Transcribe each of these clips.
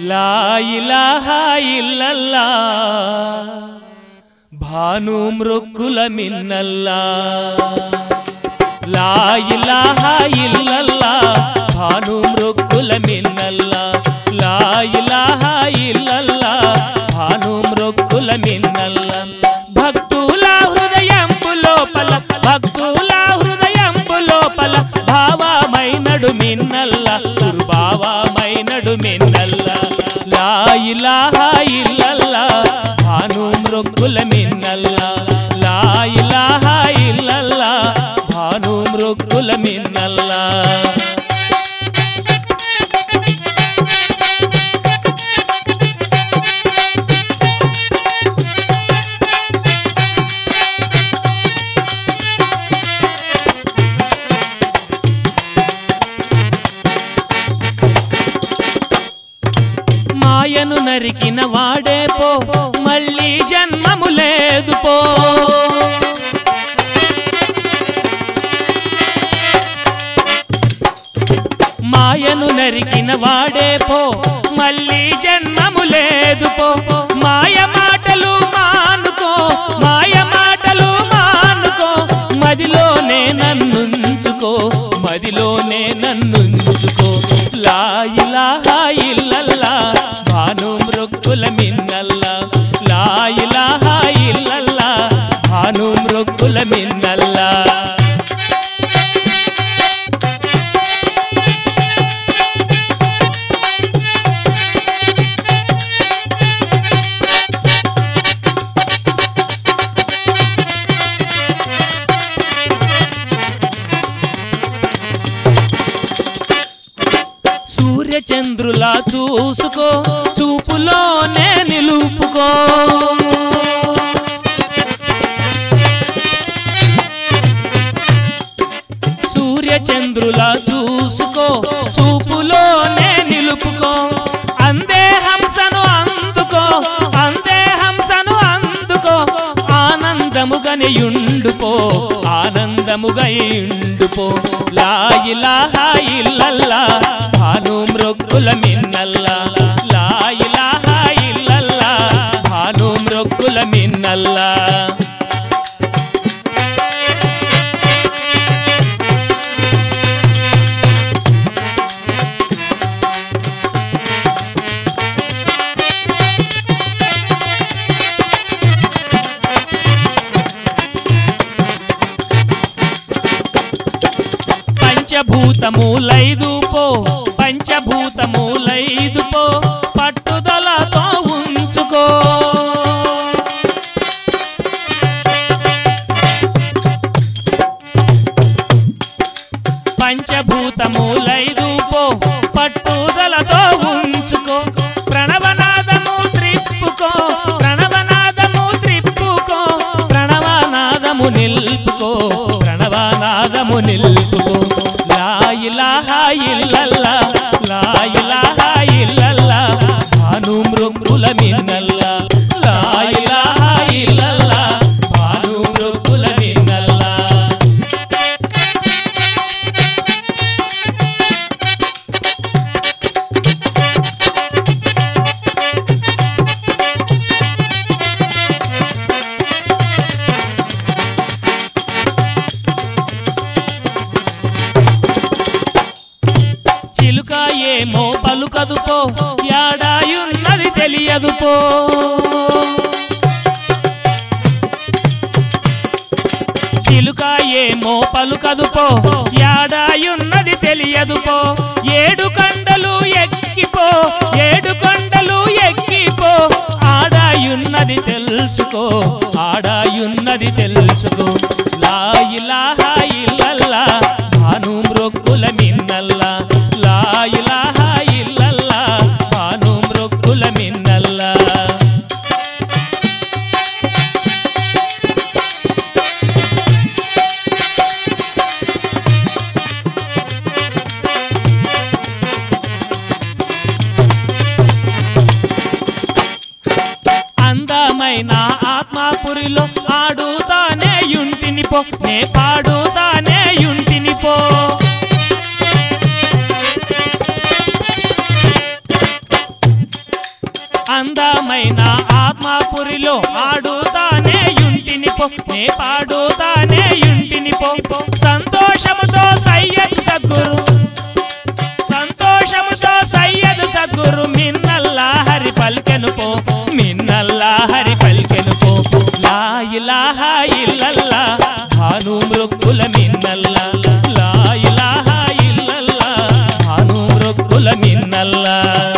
లా ఇలాహా ఇల్లల్లా భాను మృక్కుల మిన్నల్లా లా ఇలాహా ఇల్లల్లా భాను మృక్కుల మిన్నల్లా లా ఇలాహా ఇల్లల్లా భాను మృక్కుల మిన్నల్లా భక్తుల హృదయంబు లోపల భక్తుల హృదయంబు లోపల భావమైనడు మిన్నల్ల దుర్భావమైనడు మిన్నల్ల లా ఇలాహా ఇల్లల్లా భాను మృక్కుల మిన్నల్ల లా ఇలాహా ఇల్లల్లా భాను మృక్కుల మిన్నల్లా మాయను నరికిన వాడే పో మళ్ళీ జన్మము లేదు పో మాయను నరికిన వాడే పో మళ్ళీ జన్మము లేదు పో మాయ మాటలు మానుకో మాయ మాటలు మానుకో మదిలోనే నన్నుంచుకో మదిలోనే నన్నుంచుకో లా ఇలాహా ఇల్లల్లా భాను మృక్కుల మిన్నల్లా లా ఇలాహా ఇల్లల్లా భాను మృక్కుల మిన్నల్లా సూర్యచంద్రులా చూసుకో చూపులోనే నిలుపుకో సూర్యచంద్రులా చూసుకో చూపులోనే నిలుపుకో అందే హంసను అందుకో అందే హంసను అందుకో ఆనందముగనియుండుపో ఆనందముగయుండుపో లా ఇలాహా ఇల్లల్లా భాను మృక్కుల మిన్నల్లా లా ఇలాహా ఇల్లల్లా భాను మృక్కుల మిన్నల్లా పంచభూతములైదు పో పంచభూతములైదు పో పట్టుదలతో ఉంచుకో పంచభూతములైదు పో పట్టుదలతో ఉంచుకో ప్రణవనాదము త్రిప్పుకో ప్రణవనాదము త్రిప్పుకో ప్రణవనాదము నిల్పుకో ప్రణవనాదము నిల్పుకో లా ఇలాహా ఇల్లల్లా లా ఇలాహా ఇల్లల్లా భాను మృక్కుల మిన్నల్లా లా ఇలాహా ఇల్లల్లా భాను మృక్కుల మిన్నల్లా చిలుక ఏమో పలుకదు పో యాడాయున్నది తెలియదు పో చిలుక ఏమో పలుకదు పో యాడాయున్నది తెలియదు పో ఏడు కొండలు ఎక్కిపో ఏడు కొండలు ఎక్కిపో ఆడాయున్నది తెలుసుకో ఆడాయున్నది తెలుసుకో లా ఇలాహా ఇల్లల్లా భాను మృక్కుల మిన్నల్లా లా ఇలాహా ఇల్లల్లా భాను మృక్కుల మిన్నల్లా అందమైన ఆత్మాపురిలో ఆడుతానే యుంటిని పో నే పాడుతానే యుంటిని పో భూమిలో ఆడుతానే యుంటిని పో నే పాడుతానే యుంటిని పో సంతోషముతో సయ్యద్ సద్గురు సంతోషముతో సయ్యద్ సద్గురు మిన్నల్లా హరి పల్కెను పో మిన్నల్లా హరి పల్కెను పో లా ఇలాహా ఇల్లల్లా భాను మృక్కుల మిన్నల్లా లా ఇలాహా ఇల్లల్లా భాను మృక్కుల మిన్నల్లా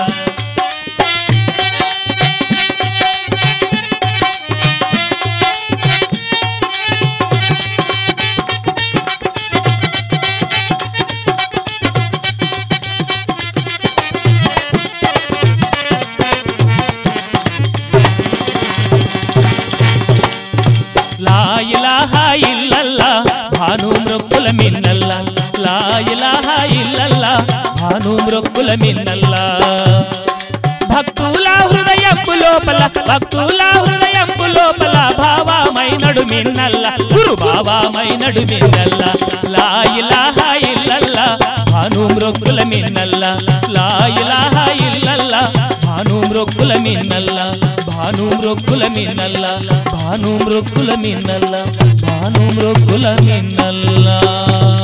లా ఇలాహా ఇల్లల్లా భాను మృక్కుల మిన్నల్లా లా ఇలాహా ఇల్లల్లా భాను మృక్కుల మిన్నల్లా భక్తుల హృదయంబు లోపల భక్తుల హృదయంబు లోపల భావమైనడు మిన్నల్ల గురు భావమైనడు మిన్నల్ల లా ఇలాహా ఇల్లల్లా భాను మృక్కుల మిన్నల్ల లా ఇలాహా ఇల్లల్లా భాను మృక్కుల మిన్నల్ల భాను మృక్కుల మిన్నల్ల భాను మృక్కుల మిన్నల్ల భాను మృక్కుల మిన్నల్లా